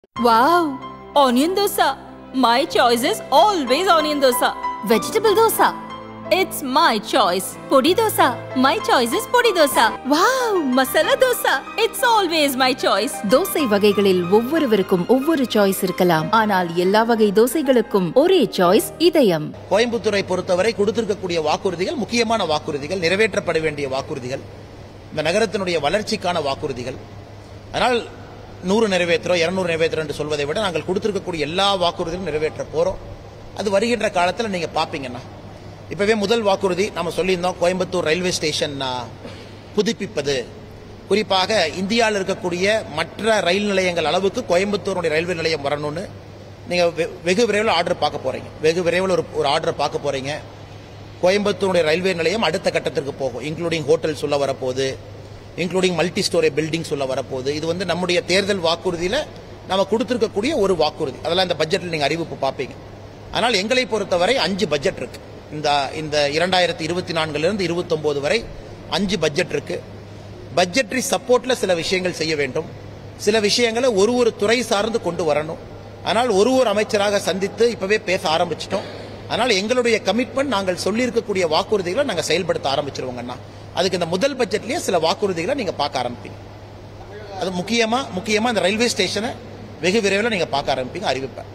Wow! Onion dosa. My choice is always onion dosa. Vegetable dosa. It's my choice. Podi dosa. My choice is podi dosa. Wow! Masala dosa. It's always my choice. Dosa வகைகளில் ஒவ்வொருவருக்கும் ஒவ்வொரு choice இருக்கலாம் ஆனால் எல்லா வகை தோசைகளுக்கும் ஒரே choice இதயம் கோயம்புத்தூரை பொறுத்தவரை கொடுத்திருக்கக்கூடிய வாக்குறுதிகள் முக்கியமான வாக்குறுதிகள் நிறைவேற்றப்பட வேண்டிய வாக்குறுதிகள் இந்த நகரத்தினுடைய வளர்ச்சிக்கான வாக்குறுதிகள் அதனால் நூறு நிறைவேற்றுறோம் இருநூறு நிறைவேற்றுறோம் என்று சொல்வதை விட நாங்கள் கொடுத்திருக்கக்கூடிய எல்லா வாக்குறுதிகளும் நிறைவேற்ற போறோம் அது வருகின்ற காலத்தில் நீங்க பாப்பீங்கன்னா இப்பவே முதல் வாக்குறுதி நம்ம சொல்லியிருந்தோம் கோயம்புத்தூர் ரயில்வே ஸ்டேஷன் ஆ, புதுப்பிப்பது குறிப்பாக இந்தியாவில் இருக்கக்கூடிய மற்ற ரயில் நிலையங்கள் அளவுக்கு கோயம்புத்தூருடைய ரயில்வே நிலையம் வரணும்னு நீங்க வெ- வெகு விரைவில் ஆர்டர் பார்க்க போறீங்க வெகு விரைவில் ஒரு ஒரு ஆர்டர் பார்க்க போறீங்க கோயம்புத்தூருடைய ரயில்வே நிலையம் அடுத்த கட்டத்திற்கு போகும் இன்க்ளூடிங் ஹோட்டல் சொல்ல வரப்போகுது இன்க்ளூடிங் மல்டி ஸ்டோரி பில்டிங் சொல்ல வரப்போகுது இது வந்து நம்முடைய தேர்தல் வாக்குறுதியில நம்ம கொடுத்திருக்கக்கூடிய ஒரு வாக்குறுதி அதெல்லாம் இந்த பட்ஜெட்டில் நீங்க அறிவிப்பு பார்ப்பீங்க ஆனால் எங்களை பொறுத்தவரை அஞ்சு பட்ஜெட் இருக்கு இந்த இந்த இரண்டாயிரத்தி இருபத்தி நான்குல இருந்து இருபத்தொன்பது வரை அஞ்சு பட்ஜெட் இருக்கு பட்ஜெட்ரி சப்போர்ட்ல சில விஷயங்கள் செய்ய வேண்டும் சில விஷயங்களை ஒரு ஒரு துறை சார்ந்து கொண்டு வரணும் ஆனால் ஒரு ஒரு அமைச்சராக சந்தித்து இப்பவே பேச ஆரம்பிச்சிட்டோம் அதனால் எங்களுடைய கமிட்மெண்ட் நாங்கள் சொல்லியிருக்கக்கூடிய வாக்குறுதிகளை நாங்கள் செயல்படுத்த ஆரம்பிச்சிருவோங்கண்ணா அதுக்கு இந்த முதல் பட்ஜெட்லயே சில வாக்குறுதிகளை நீங்க பார்க்க ஆரம்பிப்பீங்க அது முக்கியமா முக்கியமா இந்த ரயில்வே ஸ்டேஷனை வெகு விரைவில் நீங்க பார்க்க ஆரம்பிப்பீங்க அறிவிப்பேன்